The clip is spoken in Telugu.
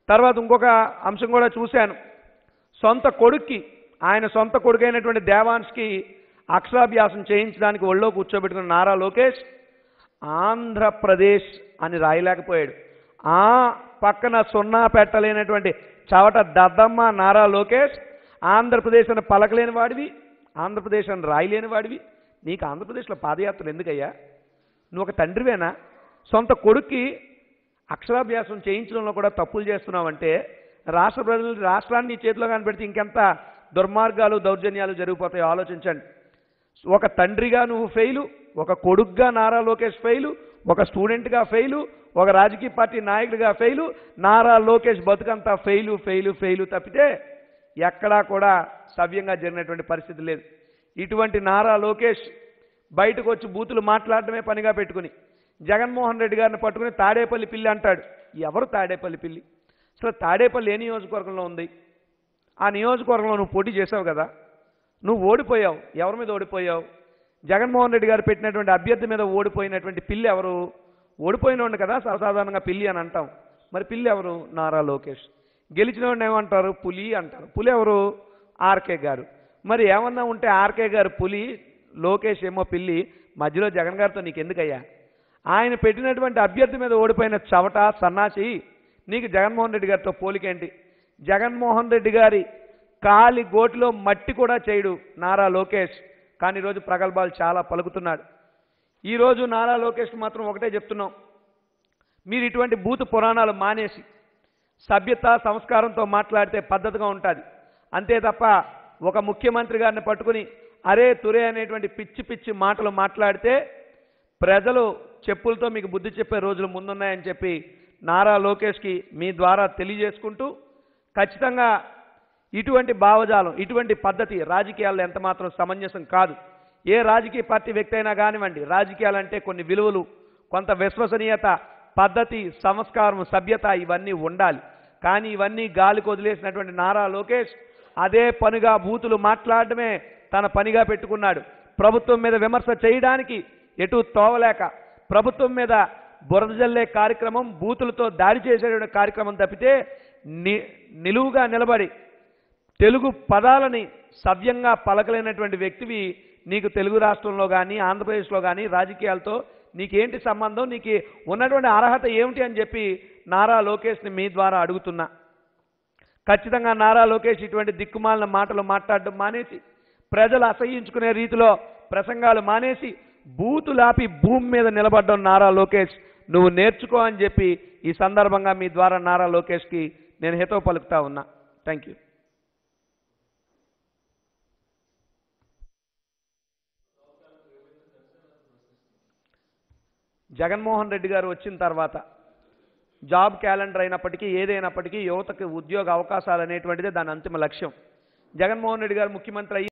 తర్వాత ఇంకొక అంశం కూడా చూశాను సొంత కొడుక్కి ఆయన సొంత కొడుకైనటువంటి దేవాన్స్కి అక్షరాభ్యాసం చేయించడానికి ఒళ్ళో కూర్చోబెట్టుకున్న నారా లోకేష్ ఆంధ్రప్రదేశ్ అని రాయలేకపోయాడు ఆ పక్కన సున్నా పెట్టలేనటువంటి చవట దద్దమ్మ నారా లోకేష్ ఆంధ్రప్రదేశ్ అని పలకలేని వాడివి ఆంధ్రప్రదేశ్ అని రాయలేని వాడివి నీకు ఆంధ్రప్రదేశ్లో పాదయాత్రలు ఎందుకయ్యా నువ్వు ఒక తండ్రివేనా సొంత కొడుక్కి అక్షరాభ్యాసం చేయించడంలో కూడా తప్పులు చేస్తున్నావంటే రాష్ట్ర ప్రజలు రాష్ట్రాన్ని నీ చేతిలో కనిపెడితే ఇంకెంత దుర్మార్గాలు దౌర్జన్యాలు జరిగిపోతాయో ఆలోచించండి ఒక తండ్రిగా నువ్వు ఫెయిలు ఒక కొడుగ్గా నారా లోకేష్ ఫెయిలు ఒక స్టూడెంట్గా ఫెయిలు ఒక రాజకీయ పార్టీ నాయకుడిగా ఫెయిలు నారా లోకేష్ బతుకంతా ఫెయిలు ఫెయిలు ఫెయిలు తప్పితే ఎక్కడా కూడా సవ్యంగా జరిగినటువంటి పరిస్థితి లేదు ఇటువంటి నారా లోకేష్ బయటకు వచ్చి బూతులు మాట్లాడడమే పనిగా పెట్టుకుని జగన్మోహన్ రెడ్డి గారిని పట్టుకుని తాడేపల్లి పిల్లి అంటాడు ఎవరు తాడేపల్లి పిల్లి అసలు తాడేపల్లి ఏ నియోజకవర్గంలో ఉంది ఆ నియోజకవర్గంలో నువ్వు పోటీ చేసావు కదా నువ్వు ఓడిపోయావు ఎవరి మీద ఓడిపోయావు జగన్మోహన్ రెడ్డి గారు పెట్టినటువంటి అభ్యర్థి మీద ఓడిపోయినటువంటి పిల్లి ఎవరు ఓడిపోయినోడిని కదా సర్వసాధారణంగా పిల్లి అని అంటాం మరి పిల్లి ఎవరు నారా లోకేష్ గెలిచిన వాడిని ఏమంటారు పులి అంటారు పులి ఎవరు ఆర్కే గారు మరి ఏమన్నా ఉంటే ఆర్కే గారు పులి లోకేష్ ఏమో పిల్లి మధ్యలో జగన్ గారితో నీకు ఎందుకయ్యా ఆయన పెట్టినటువంటి అభ్యర్థి మీద ఓడిపోయిన చవట సన్నాసి నీకు జగన్మోహన్ రెడ్డి గారితో పోలికేంటి జగన్మోహన్ రెడ్డి గారి కాలి గోటిలో మట్టి కూడా చేయడు నారా లోకేష్ కానీ ఈరోజు ప్రగల్భాలు చాలా పలుకుతున్నాడు ఈరోజు నారా లోకేష్ మాత్రం ఒకటే చెప్తున్నాం మీరు ఇటువంటి బూతు పురాణాలు మానేసి సభ్యత సంస్కారంతో మాట్లాడితే పద్ధతిగా ఉంటుంది అంతే తప్ప ఒక ముఖ్యమంత్రి గారిని పట్టుకుని అరే తురే అనేటువంటి పిచ్చి పిచ్చి మాటలు మాట్లాడితే ప్రజలు చెప్పులతో మీకు బుద్ధి చెప్పే రోజులు ముందున్నాయని చెప్పి నారా లోకేష్కి మీ ద్వారా తెలియజేసుకుంటూ ఖచ్చితంగా ఇటువంటి భావజాలం ఇటువంటి పద్ధతి రాజకీయాల్లో ఎంత మాత్రం సమంజసం కాదు ఏ రాజకీయ పార్టీ వ్యక్తి అయినా కానివ్వండి రాజకీయాలంటే కొన్ని విలువలు కొంత విశ్వసనీయత పద్ధతి సంస్కారం సభ్యత ఇవన్నీ ఉండాలి కానీ ఇవన్నీ గాలికి వదిలేసినటువంటి నారా లోకేష్ అదే పనిగా బూతులు మాట్లాడడమే తన పనిగా పెట్టుకున్నాడు ప్రభుత్వం మీద విమర్శ చేయడానికి ఎటు తోవలేక ప్రభుత్వం మీద బురద జల్లే కార్యక్రమం బూతులతో దాడి చేసేటువంటి కార్యక్రమం తప్పితే ని నిలువుగా నిలబడి తెలుగు పదాలని సవ్యంగా పలకలేనటువంటి వ్యక్తివి నీకు తెలుగు రాష్ట్రంలో కానీ ఆంధ్రప్రదేశ్లో కానీ రాజకీయాలతో నీకేంటి సంబంధం నీకు ఉన్నటువంటి అర్హత ఏమిటి అని చెప్పి నారా లోకేష్ని మీ ద్వారా అడుగుతున్నా ఖచ్చితంగా నారా లోకేష్ ఇటువంటి దిక్కుమాలిన మాటలు మాట్లాడడం మానేసి ప్రజలు అసహించుకునే రీతిలో ప్రసంగాలు మానేసి బూతులాపి భూమి మీద నిలబడ్డం నారా లోకేష్ నువ్వు నేర్చుకో అని చెప్పి ఈ సందర్భంగా మీ ద్వారా నారా లోకేష్కి నేను హితవు పలుకుతా ఉన్నా థ్యాంక్ యూ జగన్మోహన్ రెడ్డి గారు వచ్చిన తర్వాత జాబ్ క్యాలెండర్ అయినప్పటికీ ఏదైనప్పటికీ యువతకు ఉద్యోగ అవకాశాలు అనేటువంటిదే దాని అంతిమ లక్ష్యం జగన్మోహన్ రెడ్డి గారు ముఖ్యమంత్రి అయ్యి